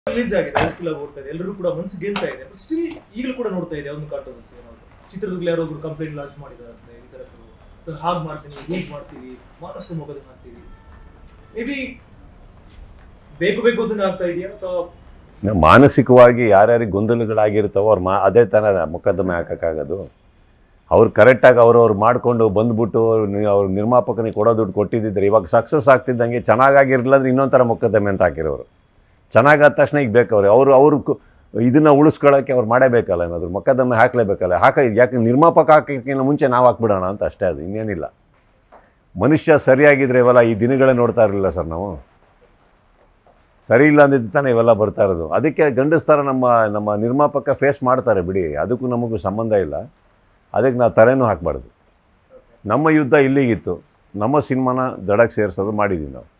Release ಆಗಿದೆ house full ಆಗಿ ಓಡ್ತಾ ಇದೆ ಎಲ್ಲರೂ ಕೂಡ ಮನಸ್ಸು ಗೆಲ್ತಾ ಇದೆ ಬಟ್ ಸ್ಟಿಲ್ ಈಗಲೂ ಕೂಡ ನೋಡ್ತಾ ಇದೆ ಒಂದು ಕಾಂಟ್ರವರ್ಸಿ ಏನಾದ್ರು ಚಿತ್ರದುರ್ಗ ಯಾರೋ ಒಬ್ರು ಕಂಪ್ಲೇಂಟ್ ಲಾಂಚ್ ಮಾಡಿದಾರಂತೆ ವಿತರಕರು ಹಾಗೆ ಮಾಡ್ತೀನಿ ಹೀಗೆ ಮಾಡ್ತೀವಿ ಮಾನಷ್ಟು ಮೊಗದನ್ನ ಹಾಕ್ತೀವಿ ಮೇ ಬಿ ಬೇಕು ಬೇಕು ಅದನ್ನ ಆಗ್ತಾ ಇದೆಯಾ ಅಥವಾ ನ- ಮಾನಸಿಕವಾಗಿ ಯಾರ್ಯಾರಿಗೆ ಗೊಂದಲಗಳಾಗಿರ್ತಾವೋ ಅವ್ರು ಮಾ ಅದೇ ಥರ ಮೊಕದ್ದಮೆ ಹಾಕೋಕ್ಕಾಗೋದು ಅವ್ರು ಕರೆಕ್ಟಾಗಿ ಅವ್ರವ್ರು ಮಾಡಿಕೊಂಡು ಬಂದ್ಬಿಟ್ಟು ನಿ- ಅವ್ರು ನಿರ್ಮಾಪಕನಿಗೆ ಕೊಡೋ ದುಡ್ಡು ಕೊಟ್ಟಿದ್ದಿದ್ರೆ ಇವಾಗ ಸಕ್ಸಸ್ ಆಗ್ತಿದ್ದಂಗೆ ಚೆನ್ನಾಗಾಗಿರಲಿಲ್ಲ ಅಂದ್ರೆ ಇನ್ನೊಂದು ಥರ ಮೊಕದ್ದಮೆ ಅಂತ ಹಾಕಿರೋರು ಚೆನ್ನಾಗಾದ ತಕ್ಷಣ ಈಗ ಬೇಕವ್ರೆ ಅವರು ಅವರು ಇದನ್ನು ಉಳಿಸ್ಕೊಳ್ಳೋಕ್ಕೆ ಅವ್ರು ಮಾಡೇಬೇಕಲ್ಲ ಏನಾದ್ರು ಮೊಕದ್ದಮೆ ಹಾಕಲೇಬೇಕಲ್ಲ ಹಾಕ ಯಾಕೆ ನಿರ್ಮಾಪಕ ಹಾಕೋಕ್ಕಿಂತ ಮುಂಚೆ ನಾವು ಹಾಕ್ಬಿಡೋಣ ಅಂತ ಅಷ್ಟೇ ಅದು ಇನ್ನೇನಿಲ್ಲ ಮನುಷ್ಯ ಸರಿಯಾಗಿದ್ರೆ ಇವೆಲ್ಲ ಈ ದಿನಗಳೇ ನೋಡ್ತಾ ಇರಲಿಲ್ಲ ಸರ್ ನಾವು ಸರಿ ಇಲ್ಲ ಅಂದಿದ್ದು ತಾನೇ ಇವೆಲ್ಲ ಬರ್ತಾ ಇರೋದು ಅದಕ್ಕೆ ಗಂಡಸ್ತರ ನಮ್ಮ ನಮ್ಮ ನಿರ್ಮಾಪಕ ಫೇಸ್ ಮಾಡ್ತಾರೆ ಬಿಡಿ ಅದಕ್ಕೂ ನಮಗೂ ಸಂಬಂಧ ಇಲ್ಲ ಅದಕ್ಕೆ ನಾವು ತಲೆನೂ ಹಾಕಬಾರ್ದು ನಮ್ಮ ಯುದ್ಧ ಇಲ್ಲಿಗಿತ್ತು ನಮ್ಮ ಸಿನಿಮಾನ ದಡಕ್ಕೆ ಸೇರಿಸೋದು ಮಾಡಿದ್ದೀವಿ ನಾವು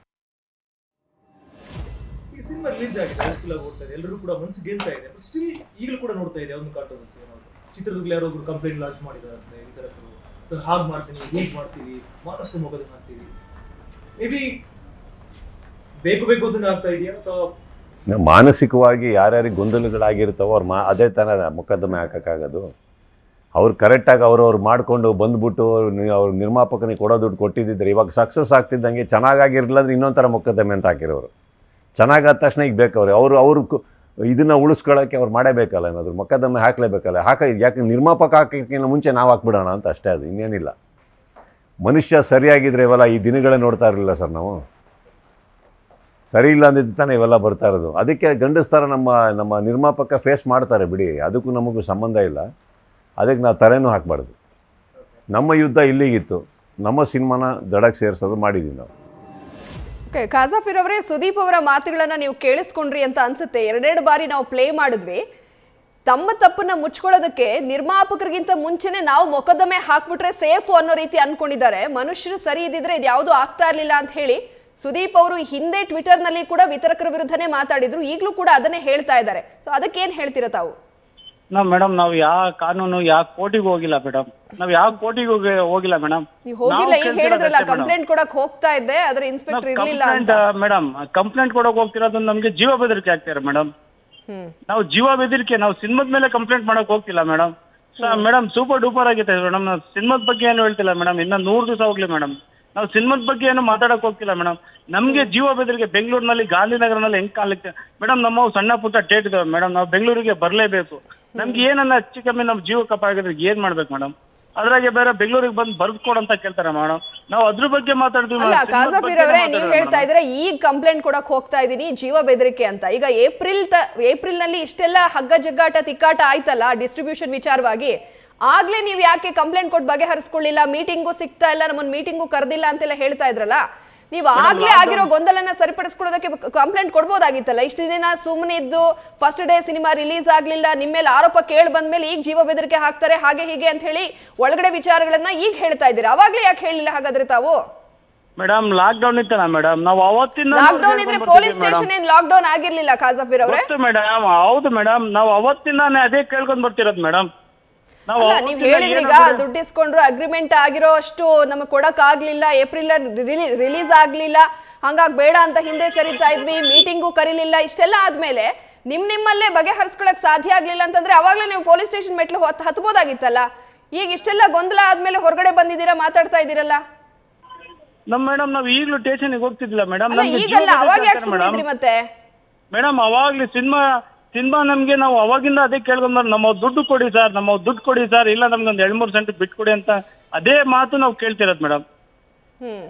ಈ ಸಿನಿಮಾ ರಿಲೀಸ್ ಆಗಿದೆ ಹೌಸ್ಫುಲ್ ಆಗಿ ಓಡ್ತಾ ಇದೆ ಎಲ್ಲರೂ ಕೂಡ ಮನಸ್ಸು ಗೆಲ್ತಾ ಇದೆ ಬಟ್ ಸ್ಟಿಲ್ ಈಗಲೂ ಕೂಡ ನೋಡ್ತಾ ಇದೆ ಒಂದು ಕಾಂಟ್ರವರ್ಸಿ ಏನಾದ್ರು ಚಿತ್ರದುರ್ಗ ಯಾರೋ ಒಬ್ರು ಕಂಪ್ಲೇಂಟ್ ಲಾಂಚ್ ಮಾಡಿದಾರಂತೆ ವಿತರಕರು ಹಾಗೆ ಮಾಡ್ತೀನಿ ಹೀಗೆ ಮಾಡ್ತೀವಿ ಮಾನಷ್ಟು ಮೊಗದನ್ನ ಹಾಕ್ತೀವಿ ಮೇ ಬಿ ಬೇಕು ಬೇಕು ಅದನ್ನ ಆಗ್ತಾ ಇದೆಯಾ ಅಥವಾ ನ- ಮಾನಸಿಕವಾಗಿ ಯಾರ್ಯಾರಿಗೆ ಗೊಂದಲಗಳಾಗಿರ್ತಾವೋ ಅವ್ರು ಮಾ ಅದೇ ಥರ ಮೊಕದ್ದಮೆ ಹಾಕೋಕ್ಕಾಗೋದು ಅವ್ರು ಕರೆಕ್ಟಾಗಿ ಅವ್ರವ್ರು ಮಾಡಿಕೊಂಡು ಬಂದ್ಬಿಟ್ಟು ನಿ- ಅವ್ರು ನಿರ್ಮಾಪಕನಿಗೆ ಕೊಡೋ ದುಡ್ಡು ಕೊಟ್ಟಿದ್ದಿದ್ರೆ ಇವಾಗ ಸಕ್ಸಸ್ ಆಗ್ತಿದ್ದಂಗೆ ಚೆನ್ನಾಗಾಗಿರಲಿಲ್ಲ ಅಂದ್ರೆ ಇನ್ನೊಂದು ಥರ ಮೊಕದ್ದಮೆ ಅಂತ ಹಾಕಿರೋರು ಚೆನ್ನಾಗಾದ ತಕ್ಷಣ ಈಗ ಬೇಕವ್ರೆ ಅವರು ಅವರು ಇದನ್ನು ಉಳಿಸ್ಕೊಳ್ಳೋಕ್ಕೆ ಅವ್ರು ಮಾಡೇಬೇಕಲ್ಲ ಏನಾದ್ರು ಮೊಕದ್ದಮೆ ಹಾಕಲೇಬೇಕಲ್ಲ ಹಾಕ ಯಾಕೆ ನಿರ್ಮಾಪಕ ಹಾಕೋಕ್ಕಿಂತ ಮುಂಚೆ ನಾವು ಹಾಕ್ಬಿಡೋಣ ಅಂತ ಅಷ್ಟೇ ಅದು ಇನ್ನೇನಿಲ್ಲ ಮನುಷ್ಯ ಸರಿಯಾಗಿದ್ರೆ ಇವೆಲ್ಲ ಈ ದಿನಗಳೇ ನೋಡ್ತಾ ಇರಲಿಲ್ಲ ಸರ್ ನಾವು ಸರಿ ಇಲ್ಲ ಅಂದಿದ್ದು ತಾನೇ ಇವೆಲ್ಲ ಬರ್ತಾ ಇರೋದು ಅದಕ್ಕೆ ಗಂಡಸ್ತರ ನಮ್ಮ ನಮ್ಮ ನಿರ್ಮಾಪಕ ಫೇಸ್ ಮಾಡ್ತಾರೆ ಬಿಡಿ ಅದಕ್ಕೂ ನಮಗೂ ಸಂಬಂಧ ಇಲ್ಲ ಅದಕ್ಕೆ ನಾವು ತಲೆನೂ ಹಾಕಬಾರ್ದು ನಮ್ಮ ಯುದ್ಧ ಇಲ್ಲಿಗಿತ್ತು ನಮ್ಮ ಸಿನಿಮಾನ ದಡಕ್ಕೆ ಸೇರಿಸೋದು ಮಾಡಿದ್ದೀವಿ ನಾವು ಓಕೆ ಖಾಜಾಫಿರ್ ಅವರೇ ಸುದೀಪ್ ಅವರ ಮಾತುಗಳನ್ನ ನೀವು ಕೇಳಿಸ್ಕೊಂಡ್ರಿ ಅಂತ ಅನ್ಸುತ್ತೆ ಎರಡೆರಡು ಬಾರಿ ನಾವು ಪ್ಲೇ ಮಾಡಿದ್ವಿ ತಮ್ಮ ತಪ್ಪನ್ನ ಮುಚ್ಕೊಳ್ಳೋದಕ್ಕೆ ನಿರ್ಮಾಪಕರಿಗಿಂತ ಮುಂಚೆನೆ ನಾವು ಮೊಕದ್ದಮೆ ಹಾಕ್ಬಿಟ್ರೆ ಸೇಫು ಅನ್ನೋ ರೀತಿ ಅನ್ಕೊಂಡಿದ್ದಾರೆ ಮನುಷ್ಯರು ಸರಿ ಇದ್ದಿದ್ರೆ ಇದು ಯಾವುದು ಆಗ್ತಾ ಇರಲಿಲ್ಲ ಅಂತ ಹೇಳಿ ಸುದೀಪ್ ಅವರು ಹಿಂದೆ ಟ್ವಿಟರ್ನಲ್ಲಿ ಕೂಡ ವಿತರಕರ ವಿರುದ್ಧನೇ ಮಾತಾಡಿದ್ರು ಈಗಲೂ ಕೂಡ ಅದನ್ನೇ ಹೇಳ್ತಾ ಇದ್ದಾರೆ ಸೊ ಅದಕ್ಕೇನ್ ಹೇಳ್ತೀರಾ ತಾವು ನಾವ್ ಮೇಡಮ್ ನಾವು ಯಾವ ಕಾನೂನು ಯಾವ ಕೋರ್ಟಿಗೆ ಹೋಗಿಲ್ಲ ಮೇಡಮ್ ನಾವ್ ಯಾವ ಕೋರ್ಟಿಗೆ ಹೋಗಿ ಹೋಗಿಲ್ಲ ಮೇಡಮ್ ನೀವು ಹೋಗಿಲ್ಲ ಈಗ ಹೇಳಿದ್ರಲ್ಲ ಕಂಪ್ಲೇಂಟ್ ಕೊಡಕ್ ಹೋಗ್ತಾ ಇದ್ದೆ ಆದ್ರೆ ಇನ್ಸ್ಪೆಕ್ಟರ್ ಇರ್ಲಿಲ್ಲ ಅಂತ ಮೇಡಮ್ ಕಂಪ್ಲೇಂಟ್ ಕೊಡಕ್ ಹೋಗ್ತಿರೋದು ನಮ್ಗೆ ಜೀವ ಬೆದರಿಕೆ ಆಗ್ತಾರೆ ಮೇಡಮ್ ಹ್ಮ್ ನಾವು ಜೀವ ಬೆದರಿಕೆ ನಾವು ಸಿನಿಮಾದ ಮೇಲೆ ಕಂಪ್ಲೇಂಟ್ ಮಾಡಕ್ ಹೋಗ್ತಿಲ್ಲ ಮೇಡಮ್ ಮೇಡಮ್ ಸೂಪರ್ ಡೂಪರ್ ಆಗೈತೆ ಮೇಡಮ್ ನಾವು ಸಿನಿಮಾದ ಬಗ್ಗೆ ಏನು ಹೇಳ್ತಿಲ್ಲ ಮೇಡಮ್ ಇನ್ನ ನೂರು ದಿವಸ ಹೋಗ್ಲಿ ಮೇಡಮ್ ನಾವು ಸಿನಿಮಾದ ಬಗ್ಗೆ ಏನು ಮಾತಾಡಕ್ ಹೋಗ್ತಿಲ್ಲ ಮೇಡಮ್ ನಮ್ಗೆ ಜೀವ ಬೆದರಿಕೆ ಬೆಂಗಳೂರಿನಲ್ಲಿ ಗಾಂಧಿನಗರನಲ್ಲಿ ಹೆಂಗ್ ಕಾಲಕ್ಕೆ ಮೇಡಮ್ ನಮ್ಮ ಸಣ್ಣ ಪುಟ್ಟ ಟೇಟ್ ಇದಾವೆ ಮೇಡಮ್ ನಾವು ಬೆಂಗಳೂರಿಗೆ ಬರಲೇಬೇಕು ನಮ್ಗೆ ಏನನ್ನ ಹೆಚ್ಚು ಕಮ್ಮಿ ನಮ್ಮ ಜೀವ ಕಪ್ಪಾಗಿದ್ರೆ ಏನ್ ಮಾಡ್ಬೇಕು ಮೇಡಮ್ ಅದ್ರಾಗೆ ಬೇರೆ ಬೆಂಗಳೂರಿಗೆ ಬಂದು ಬರ್ದ್ಕೊಡ್ ಅಂತ ಕೇಳ್ತಾರೆ ಮೇಡಮ್ ನಾವು ಅದ್ರ ಬಗ್ಗೆ ಮಾತಾಡ್ತೀವಿ ಅಲ್ಲ madam. ಸಿನಿಮಾದ್ ಕಾಜಾಫಿರ್ ಬಗ್ಗೆನೇ ಅವರೇ ನೀವು ಮಾತಾಡೋಣ ಹೇಳ್ತಾ madam. ಇದ್ರೆ ಈಗ ಕಂಪ್ಲೇಂಟ್ ಕೊಡಕ್ ಹೋಗ್ತಾ ಇದೀನಿ ಜೀವ ಬೆದರಿಕೆ ಅಂತ ಈಗ ಏಪ್ರಿಲ್ ತ ಏಪ್ರಿಲ್ ನಲ್ಲಿ ಇಷ್ಟೆಲ್ಲ ಹಗ್ಗ ಜಗ್ಗಾಟ ತಿಕ್ಕಾಟ ಆಯ್ತಲ್ಲ ಡಿಸ್ಟ್ರಿಬ್ಯೂಷನ್ ವಿಚಾರವಾಗಿ ಆಗ್ಲೇ ನೀವು ಯಾಕೆ ಕಂಪ್ಲೇಂಟ್ ಕೊಟ್ಟು ಬಗೆಹರಿಸ್ಕೊಳ್ಳಿಲ್ಲ ಮೀಟಿಂಗು ಸಿಗ್ತಾ ಇಲ್ಲ ನಮ್ಮನ್ನ ಮೀಟಿಂಗು ಕರೆದಿಲ್ಲ ಅಂತೆಲ್ಲ ಹೇಳ್ತಾ ಇದ್ರಲ್ಲ ನೀವು ಆಗ್ಲೇ ಆಗಿರೋ ಗೊಂದಲನ ಸರಿಪಡಿಸ್ಕೊಳ್ಳೋದಕ್ಕೆ ಕಂಪ್ಲೇಂಟ್ ಕೊಡ್ಬೋದಾಗಿತ್ತಲ್ಲ ಇಷ್ಟು ದಿನ ಸುಮ್ಮನೆ ಇದ್ದು ಫಸ್ಟ್ ಡೇ ಸಿನಿಮಾ ರಿಲೀಸ್ ಆಗ್ಲಿಲ್ಲ ನಿಮ್ಮ ಮೇಲೆ ಆರೋಪ ಕೇಳಿ ಬಂದ್ಮೇಲೆ ಈಗ ಜೀವ ಬೆದರಿಕೆ ಹಾಕ್ತಾರೆ ಹಾಗೆ ಹೀಗೆ ಅಂತ ಹೇಳಿ ಒಳಗಡೆ ವಿಚಾರಗಳನ್ನ ಈಗ ಹೇಳ್ತಾ ಇದ್ದೀರಾ ಅವಾಗ್ಲೇ ಯಾಕೆ ಹೇಳಿಲ್ಲ ಹಾಗಾದ್ರೆ ತಾವು ಮೇಡಮ್ ಲಾಕ್ ಡೌನ್ ಇತ್ತಲ್ಲ ಮೇಡಮ್ ನಾವು ಅವತ್ತಿಂದ ಲಾಕ್ಡೌನ್ ಇದ್ರೆ ಪೊಲೀಸ್ ಸ್ಟೇಷನ್ ಏನ್ ಲಾಕ್ಡೌನ್ ಆಗಿರ್ಲಿಲ್ಲ ಖಾಜಾಫಿರ್ ಅವರೇ ಗೊತ್ತು ಮೇಡಮ್ ಹೌದು ಮೇಡಮ್ ನಾವು ಅವತ್ತಿಂದಾನೆ ಅದೇ ಕೇಳ್ಕೊಂಡ್ ಬರ್ತಿರೋದು ಮೇಡಮ್ ನಾವು ಅಲ್ಲ ನೀವ್ ಅವತ್ತಿಂದ ಹೇಳಿದ್ರಿ ಈಗ ಏನಾದ್ರು- ದುಡ್ಡು ಇಸ್ಕೊಂಡ್ರು ಅಗ್ರಿಮೆಂಟ್ ಆಗಿರೋ ಅಷ್ಟು ನಮಗೆ ಕೊಡಕ್ ಆಗ್ಲಿಲ್ಲ ಏಪ್ರಿಲ್ ರಿಲೀಸ್ ಆಗ್ಲಿಲ್ಲ ಹಂಗಾಗಿ ಬೇಡ ಅಂತ ಹಿಂದೆ ಸರಿತಾ ಇದ್ವಿ ಮೀಟಿಂಗು ಕರೀಲಿಲ್ಲ ಇಷ್ಟೆಲ್ಲ ಆದ್ಮೇಲೆ ನಿಮ್ ನಿಮ್ಮಲ್ಲೇ ಬಗೆಹರಿಸ್ಕೊಳಕ್ ಸಾಧ್ಯ ಆಗ್ಲಿಲ್ಲ ಅಂತಂದ್ರೆ ಅವಾಗ್ಲೇ ನೀವು ಪೊಲೀಸ್ ಸ್ಟೇಷನ್ ಮೆಟ್ಲು ಹತ್- ಹತ್ಬೋದಾಗಿತ್ತಲ್ಲ ಈಗ ಇಷ್ಟೆಲ್ಲ ಗೊಂದಲ ಆದ್ಮೇಲೆ ಹೊರಗಡೆ ಬಂದಿದ್ದೀರಾ ಮಾತಾಡ್ತಾ ಇದ್ದೀರಲ್ಲ ನಮ್ ಮೇಡಮ್ ನಾವು ಈಗಲೂ ಸ್ಟೇಷನ್ಗೆ ಹೋಗ್ತಿದ್ದಿಲ್ಲ ಮೇಡಮ್ ಅಲ್ಲ ಈಗಲ್ಲ ಅವಾಗ ಯಾಕೆ ಸುಮ್ಮನಿದ್ರಿ ಮತ್ತೆ ಮೇಡಮ್ ಅವಾಗ್ಲಿ ಸಿನಿಮಾ ಸಿನಿಮಾ ನಮ್ಗೆ ನಾವು ಅವಾಗಿಂದ ಅದೇ ಕೇಳ್ಕೊಂಡ್ ಬಂದ್ ನಮ್ಮ ದುಡ್ಡು ಕೊಡಿ ಸರ್ ನಮ್ಮ ದುಡ್ಡು ಕೊಡಿ ಸರ್ ಇಲ್ಲ ನಮ್ಗೆ ಒಂದ್ ಎರಡ್ ಮೂರು ಸೆಂಟ್ ಬಿಟ್ಕೊಡಿ ಅಂತ ಅದೇ ಮಾತು ನಾವು ಕೇಳ್ತಿರೋದು ಮೇಡಮ್ ಹ್ಮ್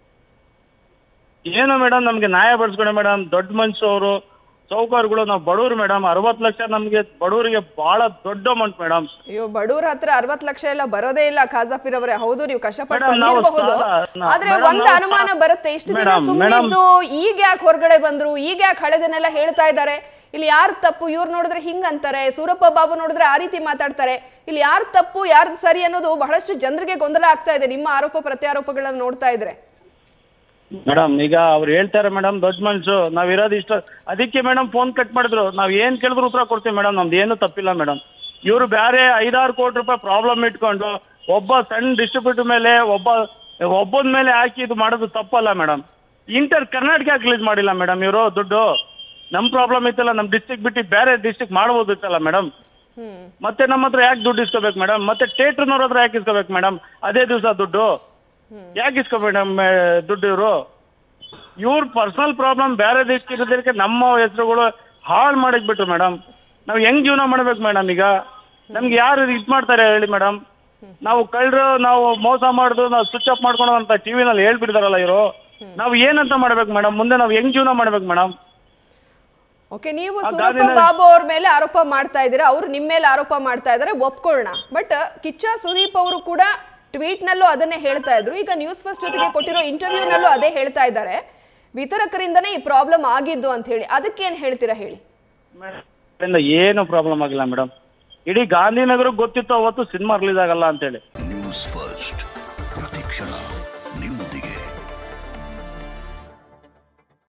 ಏನು ಮೇಡಮ್ ನಮ್ಗೆ ನ್ಯಾಯ ಬಡಿಸ್ಕೊಡಿ ಮೇಡಮ್ ದೊಡ್ಡ ಮನುಷ್ಯರು ಅವರು ಸೌಕರ್ಯಗಳು ನಾವು ಬಡವರು ಮೇಡಮ್ ಅರವತ್ತು ಲಕ್ಷ ನಮ್ಗೆ ಬಡವರಿಗೆ ಬಹಳ ದೊಡ್ಡ ಅಮೌಂಟ್ ಮೇಡಮ್ ಅಯ್ಯೋ ಬಡವ್ರ ಹತ್ರ ಅರವತ್ ಲಕ್ಷ ಎಲ್ಲ ಬರೋದೇ ಇಲ್ಲ ಖಾಜಾಫಿರ್ ಅವರೇ ಹೌದು ನೀವು ಕಷ್ಟಪಟ್ಟು ಮೇಡಮ್, ನಾವು ತಂದಿರಬಹುದು ಸಾಲ- ನಾ- ಆದ್ರೆ ಮೇಡಮ್, ಒಂದ್ ನಾವು ಅನುಮಾನ ಸಾಲ- ಬರುತ್ತೆ ಇಷ್ಟು ದಿನ ಮೇಡಮ್, ಸುಮ್ಮನಿದ್ದು ಈಗ ಯಾಕೆ ಹೊರಗಡೆ ಬಂದ್ರು ಈಗ ಯಾಕೆ ಹಳೆದನ್ನೆಲ್ಲ ಹೇಳ್ತಾ ಇದ್ದಾರೆ ಇಲ್ಲಿ ಯಾರ್ ತಪ್ಪು ಇವ್ರು ನೋಡಿದ್ರೆ ಹಿಂಗ್ ಅಂತಾರೆ ಸೂರಪ್ಪ ಬಾಬು ನೋಡಿದ್ರೆ ಆ ರೀತಿ ಮಾತಾಡ್ತಾರೆ ಇಲ್ಲಿ ಯಾರ್ ತಪ್ಪು ಯಾರ್ದು ಸರಿ ಅನ್ನೋದು ಬಹಳಷ್ಟು ಜನರಿಗೆ ಗೊಂದಲ ಆಗ್ತಾ ಇದೆ ನಿಮ್ಮ ಆರೋಪ ಪ್ರತ್ಯಾರೋಪಗಳನ್ನ ನೋಡ್ತಾ ಇದ್ರೆ ಮೇಡಮ್ ಈಗ ಅವ್ರು ಹೇಳ್ತಾರೆ ಮೇಡಮ್ ದೊಡ್ಡ ಮನ್ಸು ನಾವ್ ಇರೋದು ಇಷ್ಟ ಅದಕ್ಕೆ ಮೇಡಮ್ ಫೋನ್ ಕಟ್ ಮಾಡಿದ್ರು ನಾವ್ ಏನ್ ಕೇಳಿದ್ರು ಉತ್ತರ ಕೊಡ್ತೀವಿ ಮೇಡಮ್ ನಮ್ದು ಏನು ತಪ್ಪಿಲ್ಲ ಮೇಡಮ್ ಇವರು ಬೇರೆ ಐದಾರು ಕೋಟಿ ರೂಪಾಯಿ ಪ್ರಾಬ್ಲಮ್ ಇಟ್ಕೊಂಡು ಒಬ್ಬ ಸಣ್ಣ ಡಿಸ್ಟ್ರಿಬ್ಯೂಟರ್ ಮೇಲೆ ಒಬ್ಬ ಒಬ್ಬನ ಮೇಲೆ ಹಾಕಿ ಇದು ಮಾಡೋದು ತಪ್ಪಲ್ಲ ಮೇಡಮ್ ಇಂಟರ್ ಕರ್ನಾಟಕ ರಿಲೀಸ್ ಮಾಡಿಲ್ಲ ಮೇಡಮ್ ಇವರು ದುಡ್ಡು ನಮ್ ಪ್ರಾಬ್ಲಮ್ ಇತ್ತಲ್ಲ ನಮ್ ಡಿಸ್ಟಿಕ್ ಬಿಟ್ಟು ಬೇರೆ ಡಿಸ್ಟಿಕ್ ಮಾಡ್ಬೋದಿತ್ತಲ್ಲ ಮೇಡಮ್ ಹ್ಮ್ ಮತ್ತೆ ನಮ್ಮ ಹತ್ರ ಯಾಕೆ ದುಡ್ಡು ಇಸ್ಕೋಬೇಕು ಮೇಡಮ್ ಮತ್ತೆ ಥಿಯೇಟ್ರ್ನವ್ರ ಹತ್ರ ಯಾಕೆ ಇಸ್ಕೋಬೇಕು ಮೇಡಮ್ ಅದೇ ದಿವಸ ದುಡ್ಡು ಯಾಕೆ ಇಸ್ಕೋ ಮೇಡಮ್ ದುಡ್ಡು ಇವರು ಇವ್ರ ಪರ್ಸನಲ್ ಪ್ರಾಬ್ಲಮ್ ಬೇರೆ ದೇಶಕ್ಕೆ ಇರೋದಕ್ಕೆ ನಮ್ಮ ಹೆಸರುಗಳು ಹಾಳು ಮಾಡಿಕ್ಬಿಟ್ರು ಮೇಡಮ್ ನಾವು ಹೆಂಗ್ ಜೀವನ ಮಾಡ್ಬೇಕು ಮೇಡಮ್ ಈಗ ನಮ್ಗೆ ಯಾರು ಇದು ಮಾಡ್ತಾರೆ ಹೇಳಿ ಮೇಡಮ್ ನಾವು ಕಳ್ಳರು ನಾವು ಮೋಸ ಮಾಡುದು ನಾವು ಸ್ವಿಚ್ ಆಫ್ ಮಾಡ್ಕೊಳೋ ಅಂತ ಟಿವಿನಲ್ಲಿ ಹೇಳ್ಬಿಡ್ತಾರಲ್ಲ ಇವರು ನಾವು ಏನಂತ ಮಾಡ್ಬೇಕು ಮೇಡಮ್ ಮುಂದೆ ನಾವು ಹೆಂಗ್ ಜೀವನ ಮಾಡ್ಬೇಕು ಮೇಡಮ್ ಓಕೆ ನೀವು ಆ ಸೂರಪ್ಪ ಗಾದಿನ- ಬಾಬು ಅವ್ರ ಮೇಲೆ ಆರೋಪ ಮಾಡ್ತಾ ಇದ್ದೀರಾ ಅವ್ರು ನಿಮ್ಮ ಮೇಲೆ ಆರೋಪ ಮಾಡ್ತಾ ಇದ್ದಾರೆ ಒಪ್ಕೊಳ್ಳೋಣ ಬಟ್ ಕಿಚ್ಚ ಸುದೀಪ್ ಅವರು ಕೂಡ ಟ್ವೀಟ್ ನಲ್ಲೂ ಅದನ್ನೇ ಹೇಳ್ತಾ ಇದ್ರು ಈಗ ನ್ಯೂಸ್ ಫಸ್ಟ್ ಜೊತೆಗೆ ಕೊಟ್ಟಿರೋ ಇಂಟರ್ವ್ಯೂನಲ್ಲೂ ಅದೇ ಹೇಳ್ತಾ ಇದ್ದಾರೆ ವಿತರಕರಿಂದನೇ ಈ ಪ್ರಾಬ್ಲಮ್ ಆಗಿದ್ದು ಅಂತ ಹೇಳಿ ಅದಕ್ಕೇನ್ ಹೇಳ್ತೀರಾ ಹೇಳಿ ಅದರಿಂದ ಏನು ಪ್ರಾಬ್ಲಮ್ ಆಗಿಲ್ಲ ಮೇಡಮ್ ಇಡೀ ಗಾಂಧಿನಗರ ಗೊತ್ತಿತ್ತು ಅವತ್ತು ಸಿನಿಮಾ ರಿಲೀಸ್ ಆಗಲ್ಲ ಅಂತೇಳಿ